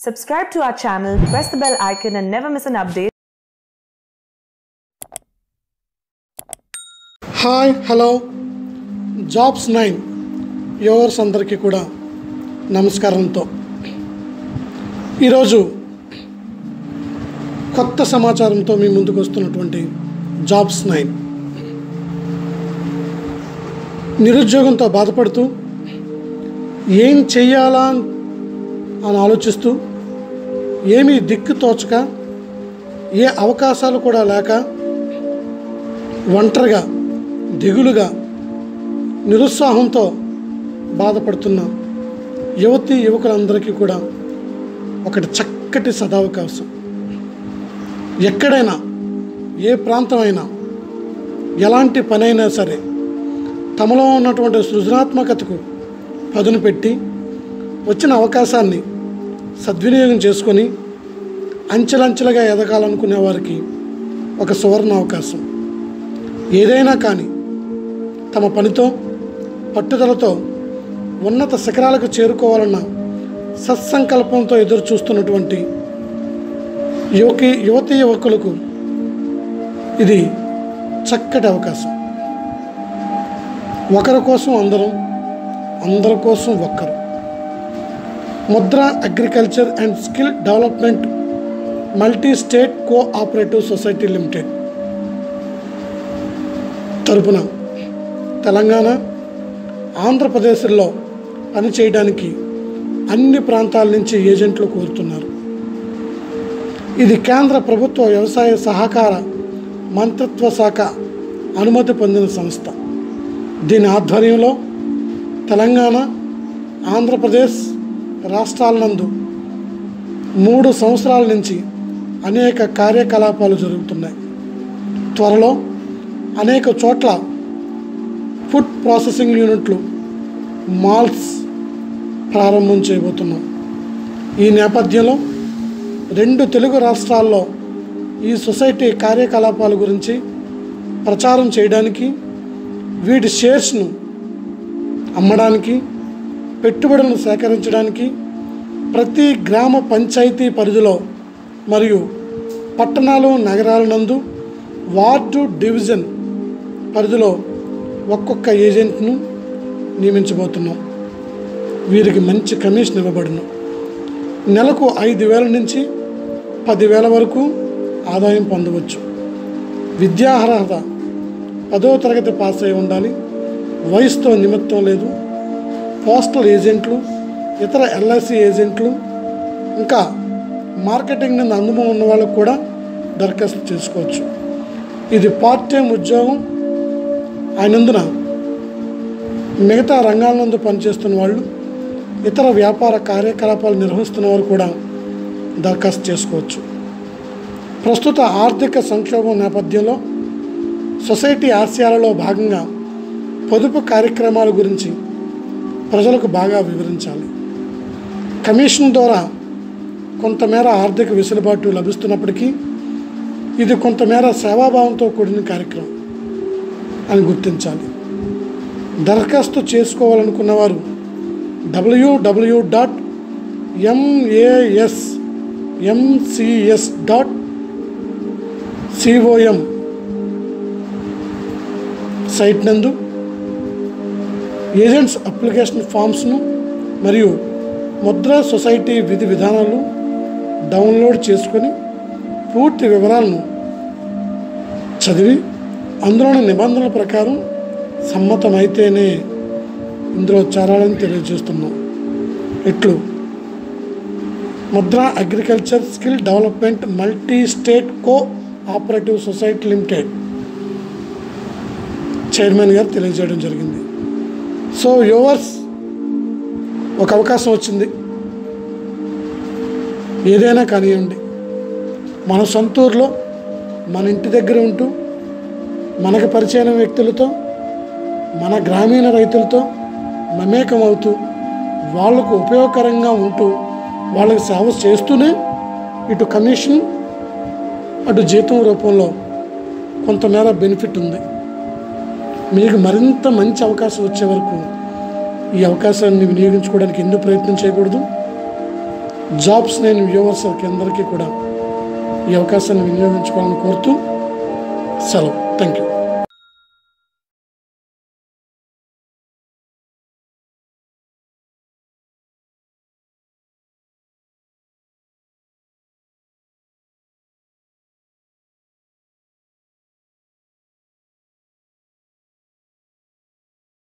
Subscribe to our channel, press the bell icon, and never miss an update. Hi hello jobs nine viewers అందరికీ కూడా నమస్కారంతో ఈరోజు కొత్త సమాచారంతో మీ ముందుకు వస్తున్నటువంటి జాబ్స్ నైన్ నిరుద్యోగంతో బాధపడుతూ ఏం చెయ్యాలా అని ఆలోచిస్తూ ఏమీ దిక్కు తోచక ఏ అవకాశాలు కూడా లేక ఒంటరిగా దిగులుగా నిరుత్సాహంతో బాధపడుతున్న యువతి యువకులందరికీ కూడా ఒకటి చక్కటి సదావకాశం ఎక్కడైనా ఏ ప్రాంతమైనా ఎలాంటి పనైనా సరే తమలో ఉన్నటువంటి సృజనాత్మకతకు పదును పెట్టి వచ్చిన అవకాశాన్ని సద్వినియోగం చేసుకొని అంచెలంచెలుగా ఎదగాలనుకునే వారికి ఒక సువర్ణ అవకాశం ఏదైనా కానీ తమ పనితో పట్టుదలతో ఉన్నత శిఖరాలకు చేరుకోవాలన్న సత్సంకల్పంతో ఎదురు చూస్తున్నటువంటి యువకి యువతీ యువకులకు ఇది చక్కటి అవకాశం ఒకరి కోసం అందరం అందరి కోసం ఒక్కరు Mudra agriculture and skill development multi state cooperative society limited తరపున తెలంగాణ ఆంధ్రప్రదేశ్లో పనిచేయడానికి అన్ని ప్రాంతాల నుంచి ఏజెంట్లు కోరుతున్నారు ఇది కేంద్ర ప్రభుత్వ వ్యవసాయ సహకార మంత్రిత్వ శాఖ అనుమతి పొందిన సంస్థ దీని ఆధ్వర్యంలో తెలంగాణ ఆంధ్రప్రదేశ్ రాష్ట్రాల నందు మూడు సంవత్సరాల నుంచి అనేక కార్యకలాపాలు జరుగుతున్నాయి త్వరలో అనేక చోట్ల ఫుడ్ ప్రాసెసింగ్ యూనిట్లు మాల్స్ ప్రారంభం చేయబోతున్నాం ఈ నేపథ్యంలో రెండు తెలుగు రాష్ట్రాల్లో ఈ సొసైటీ కార్యకలాపాల గురించి ప్రచారం చేయడానికి వీటి షేర్స్ను అమ్మడానికి పెట్టుబడులను సేకరించడానికి ప్రతి గ్రామ పంచాయతీ పరిధిలో మరియు పట్టణాలు నగరాల నందు వార్డు డివిజన్ పరిధిలో ఒక్కొక్క ఏజెంట్ను నియమించబోతున్నాం వీరికి మంచి కమిషన్ ఇవ్వబడును నెలకు ఐదు వేల నుంచి పదివేల వరకు ఆదాయం పొందవచ్చు విద్యార్హత పదో తరగతి పాస్ అయి ఉండాలి వయసుతో నిమిత్తం లేదు పోస్టల్ ఏజెంట్లు ఇతర ఎల్ఐసి ఏజెంట్లు ఇంకా మార్కెటింగ్ నుండి అనుభవం ఉన్న వాళ్ళకు కూడా దరఖాస్తు చేసుకోవచ్చు ఇది పార్ట్ టైం ఉద్యోగం అయినందున మిగతా రంగాల నందు పనిచేస్తున్న వాళ్ళు ఇతర వ్యాపార కార్యకలాపాలు నిర్వహిస్తున్న వారు కూడా దరఖాస్తు చేసుకోవచ్చు ప్రస్తుత ఆర్థిక సంక్షోభం నేపథ్యంలో సొసైటీ ఆశయాలలో భాగంగా పొదుపు కార్యక్రమాల గురించి ప్రజలకు బాగా వివరించాలి కమిషన్ ద్వారా కొంతమేర ఆర్థిక వెసులుబాటు లభిస్తున్నప్పటికీ ఇది కొంతమేర సేవాభావంతో కూడిన కార్యక్రమం అని గుర్తించాలి దరఖాస్తు చేసుకోవాలనుకున్న వారు WW dot MAS MCS dot COM site నందు ఏజెంట్స్ అప్లికేషన్ ఫామ్స్ను మరియు ముద్రా సొసైటీ విధి విధానాలు డౌన్లోడ్ చేసుకొని పూర్తి వివరాలను చదివి అందులోని నిబంధనల ప్రకారం సమ్మతమైతేనే ఇందులో చేరాలని తెలియజేస్తున్నాం ఇట్లు Mudra agriculture skill development multi state cooperative society limited chairman గారు తెలియజేయడం జరిగింది సో యోవర్స్ ఒక అవకాశం వచ్చింది ఏదైనా కానివ్వండి మన సొంత ఊర్లో మన ఇంటి దగ్గర ఉంటూ మనకు పరిచయమైన వ్యక్తులతో మన గ్రామీణ రైతులతో మమేకం అవుతూ వాళ్లకు ఉపయోగకరంగా ఉంటూ వాళ్ళకి సేవ చేస్తూనే ఇటు కమిషన్ అటు జీతం రూపంలో కొంతమేర బెనిఫిట్ ఉంది మీకు మరింత మంచి అవకాశం వచ్చే వరకు ఈ అవకాశాన్ని వినియోగించుకోవడానికి ఎందుకు ప్రయత్నం చేయకూడదు జాబ్స్ నేను వ్యూవర్స్ అందరికీ కూడా ఈ అవకాశాన్ని వినియోగించుకోవాలని కోరుతూ సెలవు థ్యాంక్ యూ